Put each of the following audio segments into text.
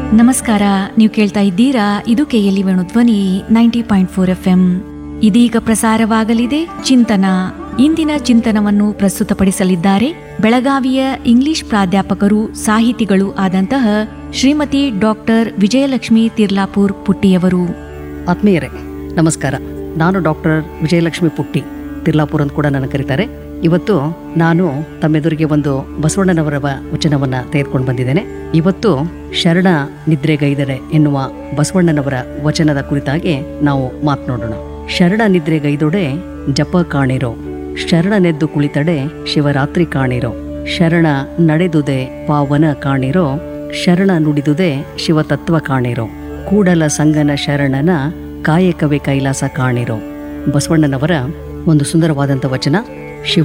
ನಮಸ್ಕಾರ ನೀವು ಕೇಳ್ತಾ ಇದ್ದೀರಾ ಇದು KLE Venu Dhwani ninety point four F M ಇದೀಗ ಪ್ರಸಾರವಾಗಲಿದೆ ಚಿಂತನ ಇಂದಿನ ಚಿಂತನವನ್ನು ಪ್ರಸ್ತುತಪಡಿಸಲಿದ್ದಾರೆ ಬೆಳಗಾವಿಯ ಇಂಗ್ಲಿಷ್ ಪ್ರಾಧ್ಯಾಪಕರು ಸಾಹಿತಿಗಳು ಆದಂತಹ ಶ್ರೀಮತಿ ಡಾಕ್ಟರ್ ವಿಜಯಲಕ್ಷ್ಮಿ ತಿರ್ಲಾಪುರ್ ಪುಟ್ಟಿಯವರು ಆತ್ಮೀಯರೇ ನಮಸ್ಕಾರ ನಾನು ಡಾಕ್ಟರ್ ವಿಜಯಲಕ್ಷ್ಮಿ ಪುಟ್ಟಿ ತಿರ್ಲಾಪುರ್ ಅಂತ ಕೂಡ ನನ್ನ ಕರೀತಾರೆ ಇವತ್ತು ನಾನು ತಮ್ಮೆದುರಿಗೆ ಒಂದು ಬಸವಣ್ಣನವರ ವ- ವಚನವನ್ನ ತೆಗೆದುಕೊಂಡು ಬಂದಿದ್ದೇನೆ ಇವತ್ತು ಶರಣ ನಿದ್ರೆಗೈದರೆ ಎನ್ನುವ ಬಸವಣ್ಣನವರ ವಚನದ ಕುರಿತಾಗಿ ನಾವು ಮಾತನಾಡೋಣ ಶರಣ ನಿದ್ರೆಗೈದೊಡೆ ಜಪ ಕಾಣಿರೋ ಶರಣನೆದ್ದು ಕುಳಿತಡೆ ಶಿವರಾತ್ರಿ ಕಾಣಿರೋ ಶರಣ ನಡೆದುದೆ ಪಾವನ ಕಾಣಿರೋ ಶರಣ ನುಡಿದುದೆ ಶಿವತತ್ವ ಕಾಣಿರೋ ಕೂಡಲ ಸಂಗನ ಶರಣನ ಕಾಯಕವೇ ಕೈಲಾಸ ಕಾಣಿರೋ ಬಸವಣ್ಣನವರ ಒಂದು ಸುಂದರವಾದಂಥ ವಚನ ಶಿವ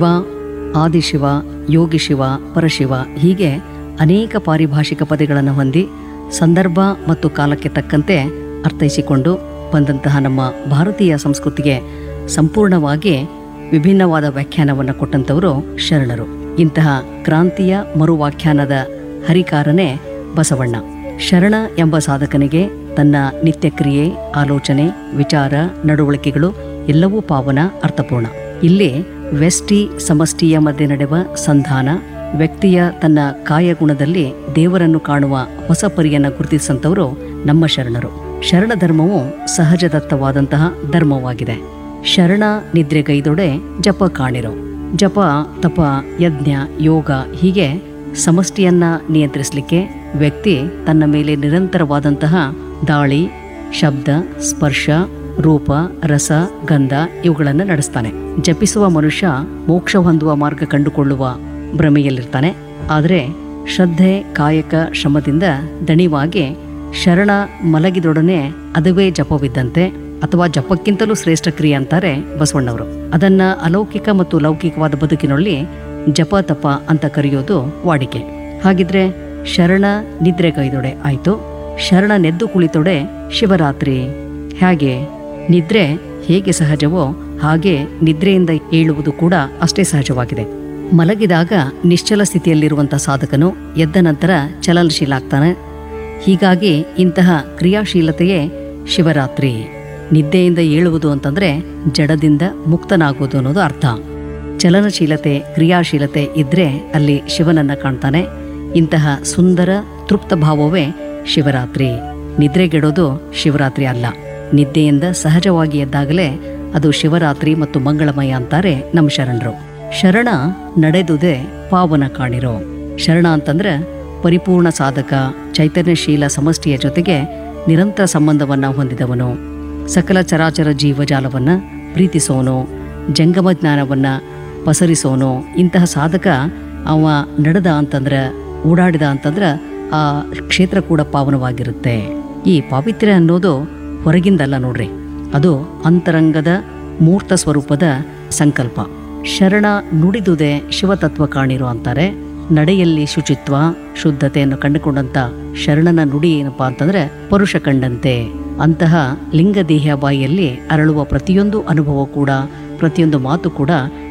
ಆದಿಶಿವ ಯೋಗಿ ಶಿವ ಪರಶಿವ ಹೀಗೆ ಅನೇಕ ಪಾರಿಭಾಷಿಕ ಪದಗಳನ್ನು ಹೊಂದಿ ಸಂದರ್ಭ ಮತ್ತು ಕಾಲಕ್ಕೆ ತಕ್ಕಂತೆ ಅರ್ಥೈಸಿಕೊಂಡು ಬಂದಂತಹ ನಮ್ಮ ಭಾರತೀಯ ಸಂಸ್ಕೃತಿಗೆ ಸಂಪೂರ್ಣವಾಗಿ ವಿಭಿನ್ನವಾದ ವ್ಯಾಖ್ಯಾನವನ್ನು ಕೊಟ್ಟಂಥವರು ಶರಣರು ಇಂತಹ ಕ್ರಾಂತಿಯ ಮರುವ್ಯಾಖ್ಯಾನದ ಹರಿಕಾರನೇ ಬಸವಣ್ಣ ಶರಣ ಎಂಬ ಸಾಧಕನಿಗೆ ತನ್ನ ನಿತ್ಯಕ್ರಿಯೆ ಆಲೋಚನೆ ವಿಚಾರ ನಡವಳಿಕೆಗಳು ಎಲ್ಲವೂ ಪಾವನ ಅರ್ಥಪೂರ್ಣ ಇಲ್ಲಿ ವ್ಯಷ್ಟಿ ಸಮಷ್ಟಿಯ ಮಧ್ಯೆ ನಡೆವ ಸಂಧಾನ ವ್ಯಕ್ತಿಯ ತನ್ನ ಕಾಯಗುಣದಲ್ಲಿ ದೇವರನ್ನು ಕಾಣುವ ಹೊಸ ಪರಿಯನ್ನು ಗುರುತಿಸಂತವರು ನಮ್ಮ ಶರಣರು ಶರಣ ಧರ್ಮವು ಸಹಜದತ್ತವಾದಂತಹ ಧರ್ಮವಾಗಿದೆ ಶರಣ ನಿದ್ರೆಗೈದೊಡೆ ಜಪ ಕಾಣಿರೋ ಜಪ ತಪ ಯಜ್ಞ ಯೋಗ ಹೀಗೆ ಸಮಷ್ಟಿಯನ್ನ ನಿಯಂತ್ರಿಸಲಿಕ್ಕೆ ವ್ಯಕ್ತಿ ತನ್ನ ಮೇಲೆ ನಿರಂತರವಾದಂತಹ ದಾಳಿ ಶಬ್ದ ಸ್ಪರ್ಶ ರೂಪ ರಸ ಗಂಧ ಇವುಗಳನ್ನು ನಡೆಸ್ತಾನೆ ಜಪಿಸುವ ಮನುಷ್ಯ ಮೋಕ್ಷ ಹೊಂದುವ ಮಾರ್ಗ ಕಂಡುಕೊಳ್ಳುವ ಭ್ರಮೆಯಲ್ಲಿರ್ತಾನೆ ಆದರೆ ಶ್ರದ್ಧೆ ಕಾಯಕ ಶ್ರಮದಿಂದ ದಣಿವಾಗಿ ಶರಣ ಮಲಗಿದೊಡನೆ ಅದುವೇ ಜಪವಿದ್ದಂತೆ ಅಥವಾ ಜಪಕ್ಕಿಂತಲೂ ಶ್ರೇಷ್ಠ ಕ್ರಿಯೆ ಅಂತಾರೆ ಬಸವಣ್ಣವರು ಅದನ್ನ ಅಲೌಕಿಕ ಮತ್ತು ಲೌಕಿಕವಾದ ಬದುಕಿನಲ್ಲಿ ಜಪ ತಪ ಅಂತ ಕರೆಯೋದು ವಾಡಿಕೆ ಹಾಗಿದ್ರೆ ಶರಣ ನಿದ್ರೆಗೈದೊಡೆ ಆಯ್ತು ಶರಣ ನೆದ್ದು ಕುಳಿತೊಡೆ ಶಿವರಾತ್ರಿ ಹೇಗೆ ನಿದ್ರೆ ಹೇಗೆ ಸಹಜವೋ ಹಾಗೆ ನಿದ್ರೆಯಿಂದ ಏಳುವುದು ಕೂಡ ಅಷ್ಟೇ ಸಹಜವಾಗಿದೆ ಮಲಗಿದಾಗ ನಿಶ್ಚಲ ಸ್ಥಿತಿಯಲ್ಲಿರುವಂಥ ಸಾಧಕನು ಎದ್ದ ನಂತರ ಚಲನಶೀಲ ಆಗ್ತಾನೆ ಹೀಗಾಗಿ ಇಂತಹ ಕ್ರಿಯಾಶೀಲತೆಯೇ ಶಿವರಾತ್ರಿ ನಿದ್ದೆಯಿಂದ ಏಳುವುದು ಅಂತಂದ್ರೆ ಜಡದಿಂದ ಮುಕ್ತನಾಗುವುದು ಅನ್ನೋದು ಅರ್ಥ ಚಲನಶೀಲತೆ ಕ್ರಿಯಾಶೀಲತೆ ಇದ್ರೆ ಅಲ್ಲಿ ಶಿವನನ್ನ ಕಾಣ್ತಾನೆ ಇಂತಹ ಸುಂದರ ತೃಪ್ತ ಭಾವವೇ ಶಿವರಾತ್ರಿ ನಿದ್ರೆಗೆಡೋದು ಶಿವರಾತ್ರಿ ಅಲ್ಲ ನಿದ್ದೆಯಿಂದ ಸಹಜವಾಗಿ ಎದ್ದಾಗಲೇ ಅದು ಶಿವರಾತ್ರಿ ಮತ್ತು ಮಂಗಳಮಯ ಅಂತಾರೆ ನಮ್ಮ ಶರಣರು ಶರಣ ನಡೆದುದೇ ಪಾವನ ಕಾಣಿರೋ ಶರಣ ಅಂತಂದ್ರೆ ಪರಿಪೂರ್ಣ ಸಾಧಕ ಚೈತನ್ಯಶೀಲ ಸಮಷ್ಟಿಯ ಜೊತೆಗೆ ನಿರಂತರ ಸಂಬಂಧವನ್ನ ಹೊಂದಿದವನು ಸಕಲ ಚರಾಚರ ಜೀವಜಾಲವನ್ನ ಪ್ರೀತಿಸೋನು ಜಂಗಮ ಜ್ಞಾನವನ್ನ ಪಸರಿಸೋನು ಇಂತಹ ಸಾಧಕ ಅವ ನಡೆದ ಅಂತಂದ್ರೆ ಓಡಾಡಿದ ಅಂತಂದ್ರೆ ಆ ಕ್ಷೇತ್ರ ಕೂಡ ಪಾವನವಾಗಿರುತ್ತೆ ಈ ಪಾವಿತ್ರ್ಯ ಅನ್ನೋದು ಹೊರಗಿಂದಲ್ಲ ನೋಡ್ರಿ ಅದು ಅಂತರಂಗದ ಮೂರ್ತ ಸ್ವರೂಪದ ಸಂಕಲ್ಪ ಶರಣ ನುಡಿದುದೇ ಶಿವತತ್ವ ಕಾಣಿರೋ ಅಂತಾರೆ ನಡೆಯಲ್ಲಿ ಶುಚಿತ್ವ ಶುದ್ಧತೆಯನ್ನು ಕಂಡುಕೊಂಡಂತ ಶರಣನ ನುಡಿ ಏನಪ್ಪಾ ಅಂತಂದ್ರೆ ಪರುಷ ಕಂಡಂತೆ ಅಂತಹ ಲಿಂಗದೇಹ ಬಾಯಿಯಲ್ಲಿ ಅರಳುವ ಪ್ರತಿಯೊಂದು ಅನುಭವ ಕೂಡ ಪ್ರತಿಯೊಂದು ಮಾತು ಕೂಡ